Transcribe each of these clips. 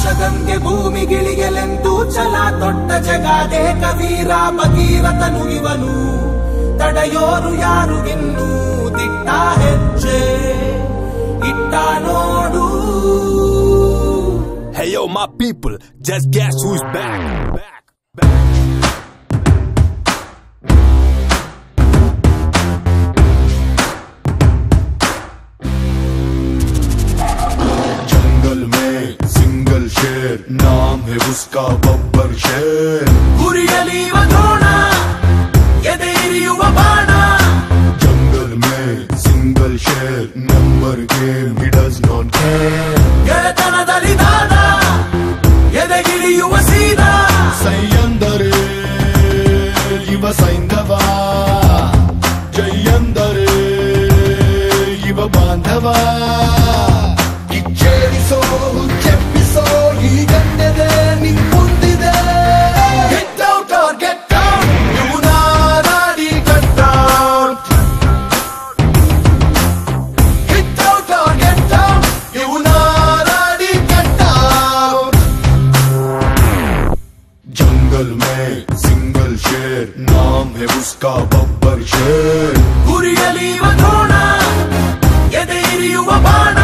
ಆಕಾಶಗಂಗೆ ಭೂಮಿಗಿಳಿಯಲೆಂದು ಛಲ ತೊಟ್ಟ ಜಗಾದೆ ಕವೀರ ಭಗೀರಥನು ಇವನು ತಡೆಯೋರು ಯಾರು ಇನ್ನು ದಿಟ್ಟ ಹೆಜ್ಜೆ ಇಟ್ಟ ನೋಡು Hey yo, my people, just guess who's back. Back. Back. जंगल में सिंगल शेर नाम है उसका बब्बर शेर ಗುರಿಯಲಿಯುವ ದ್ರೋಣ ಎದೆ ಇರಿಯುವ ಬಾಣ जंगल में सिंगल शेर number game he does not care ಗೆಳೆತನದಲ್ಲಿ ದಾದ ಎದೆಗಿಳಿಯುವ ಸೀದಾ ಸೈಯಂದರೆ ಇವ ಸೈಂಧವ ಜೈಯಂದರೆ ಇವ ಬಾಂಧವ ಕಿಚ್ಚೇರಿಸೋ ಚೆಪ್ಪಿಸೋ ಈ ಗಂಡದೆ ನಿನ್ ಮುಂದಿದೆ Get out or get out, ಇವನ ನಾಡಿ cut out. Get out or get out, ಇವನ ನಾಡಿ cut out. जंगल में सिंगल शेर नाम है उसका बब्बर शेर ಗುರಿಯಲಿಯುವ ದ್ರೋಣ ಎದೆ ಇರಿಯುವ ಬಾಣ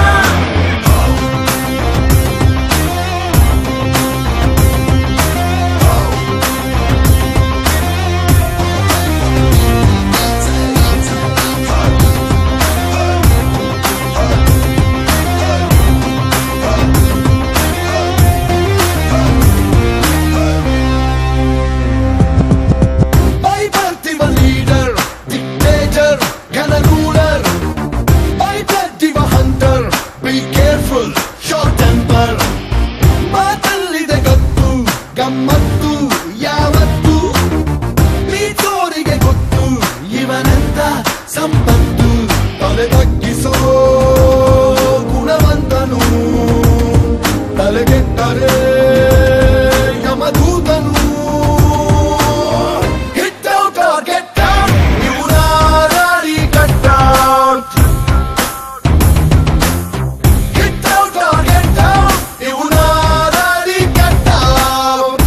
By birth a leader, dictator, can a ruler By blood a hunter, be careful, short temper ಮಾತಲ್ಲಿದೆ ಗತ್ತು ಗಮ್ಮತ್ತು ಯಾವತ್ತು ಪ್ರೀತೋರಿಗೆ ಗೊತ್ತು ಇವನೆಂತ ಸಂಪತ್ತು ತಲೆ ತಗ್ಗಿಸೋ ಗುಣವಂತನು ತಲೆಗೆಟ್ಟರೆ ಯಮದೂತನು Hit out or get out, ಇವನ ದಾರಿ cut out. Hit out or get out, ಇವನ ದಾರಿ cut out.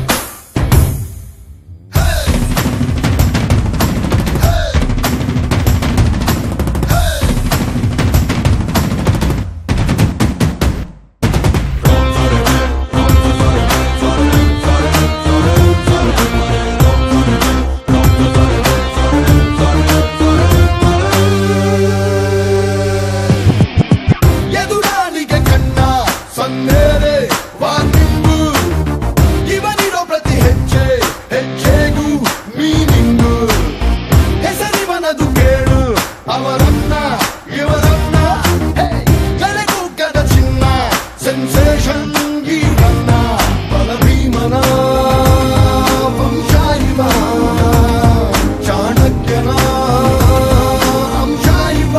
ಎದುರಾಳಿಗೆ ಕಣ್ಣ ಸನ್ನೇರೆ ವಾರ್ನಿಂಗು ಇವನಿರೋ ಪ್ರತಿ ಹೆಜ್ಜೆ ಹೆಜ್ಜೆಗೂ ಮೀನಿಂಗು ಹೆಸರಿವನದು ಕೇಳು ಅವರನ್ನ ಇವರನ್ನ ಹೇ, ಕಲೆಗುಗ್ಗದ ಚಿನ್ನ ಸೆನ್ಸೇಷನ್ ಈರನ್ನ ಬಲಭೀಮನ ವಂಶ ಇವ ಚಾಣಕ್ಯನ ಅಂಶ ಇವ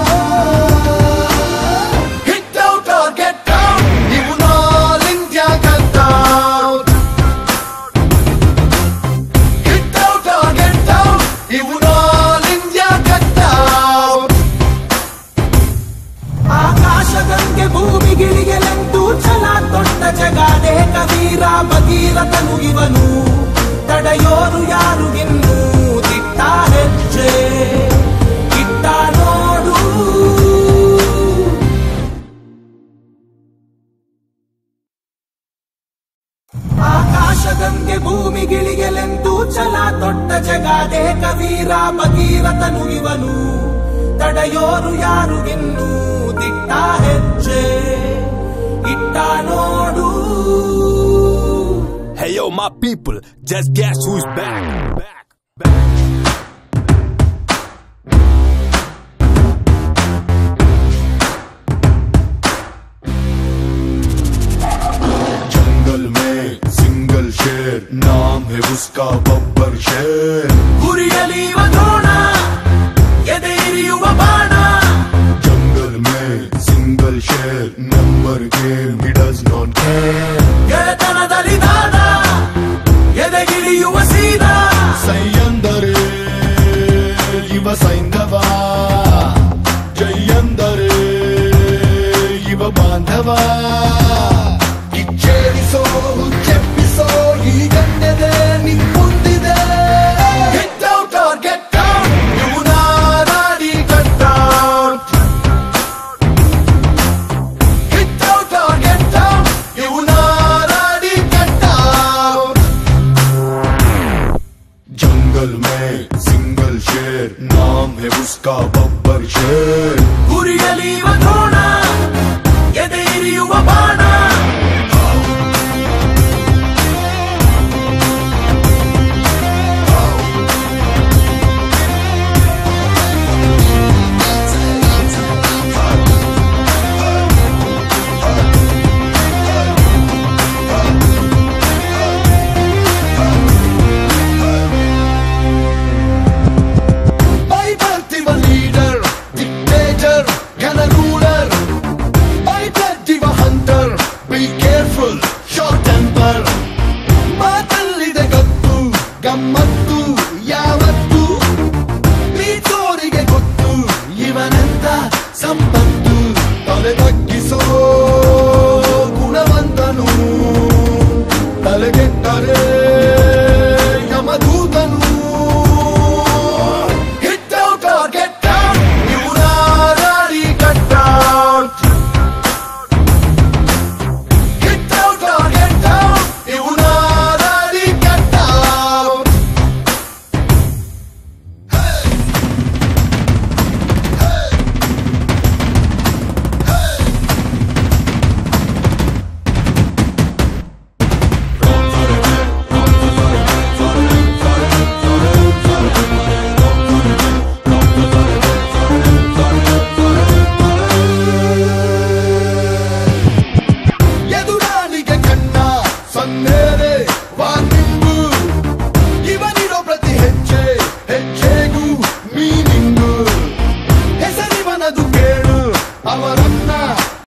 Hit out or get out, ಇವನ ಲಿಂಗ್ಯ cut out. Hit out or get out, ಇವನ ಲಿಂಗ್ಯ cut out. ಆಕಾಶಗಂಗೆ ಭೂಮಿಗಿಳಿಯಲೆಂದು ಛಲ ತೊಟ್ಟ ಜಗಾದೆ ಕವೀರ ಭಗೀರಥನು ಇವನು ತಡೆಯೋರು ಯಾರು ಇನ್ನು ದಿಟ್ಟ ಹೆಜ್ಜೆ ಇಟ್ಟ ನೋಡು ಆಕಾಶಗಂಗೆ ಭೂಮಿಗಿಳಿಯಲೆಂದು ಛಲ ತೊಟ್ಟ ಜಗಾದೆ ಕವೀರ ಭಗೀರಥನು ಇವನು ತಡೆಯೋರು ಯಾರು ಇನ್ನು ದಿಟ್ಟ ಹೆಜ್ಜೆ ಇಟ್ಟ ನೋಡು Hey yo, my people, just guess who's back. Back. Back. जंगल में सिंगल शेर नाम है उसका बब्बर शेर ಗುರಿಯಲಿಯುವ ದ್ರೋಣ ಎದೆ ಇರಿಯುವ ಬಾಣ जंगल में सिंगल शेर number game he does not care ಗೆಳೆತನದಲ್ಲಿ ದಾದ ಎದೆಗಿಳಿಯುವ ಸೀದಾ ಸೈಯಂದರೆ ಇವ ಸೈಂಧವ ಜೈಯಂದರೆ ಇವ ಬಾಂಧವ ಕಿಚ್ಚೇರಿಸ ವಾರ್ನಿಂಗ್